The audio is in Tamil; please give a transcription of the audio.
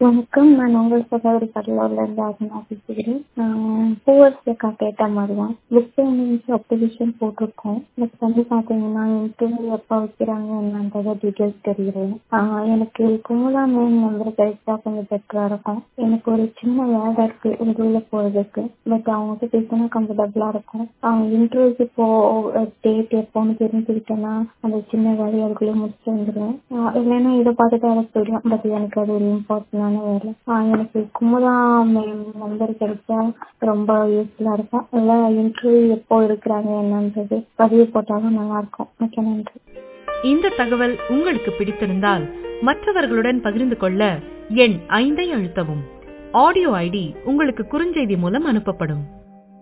வணக்கம் நான் உங்கள் சகோதரி கடலூர்லேருந்து அருணா பேசுகிறேன் பூவரசக்கா கேட்ட மாதிரி தான் புக் மீன்ஸ் அப்ளிகேஷன் போட்டிருக்கோம் பட் வந்து பார்த்தீங்கன்னா இன்டர்வியூ எப்போ வைக்கிறாங்க என்னன்றத டீட்டெயில்ஸ் தெரியல எனக்கு குமுதா மேம் நம்பர் கிடைச்சா கொஞ்சம் பெட்டராக இருக்கும் எனக்கு ஒரு சின்ன வேலை இருக்குது வெளியில் போகிறதுக்கு பட் அவங்ககிட்ட பேசினா கம்ஃபர்டபுளாக இருக்கும் இன்டர்வியூக்கு போ டேட் எப்போன்னு தெரிஞ்சுக்கிட்டேன்னா அந்த சின்ன வேலையை அதுக்குள்ளே முடிச்சுட்டு வந்துடுவேன் இல்லைன்னா இதை பார்த்துட்டு வேலைக்கு போயிடுவேன் பட் எனக்கு அது ஒரு இம்பார்ட்டண்டான வேலை எனக்கு குமுதா மேம் நம்பர் கிடைச்சா ரொம்ப யூஸ்ஃபுல்லாக இருக்கும் இல்லை இன்டர்வியூ எப்போ இருக்கிறாங்க என்னன்றது பதிவு போட்டாலும் நல்லாயிருக்கும் ஓகே நன்றி இந்த தகவல் உங்களுக்கு பிடித்திருந்தால் மற்றவர்களுடன் பகிர்ந்து கொள்ள எண் ஐந்தை அழுத்தவும் ஆடியோ ஐடி உங்களுக்கு குறுஞ்செய்தி மூலம் அனுப்பப்படும்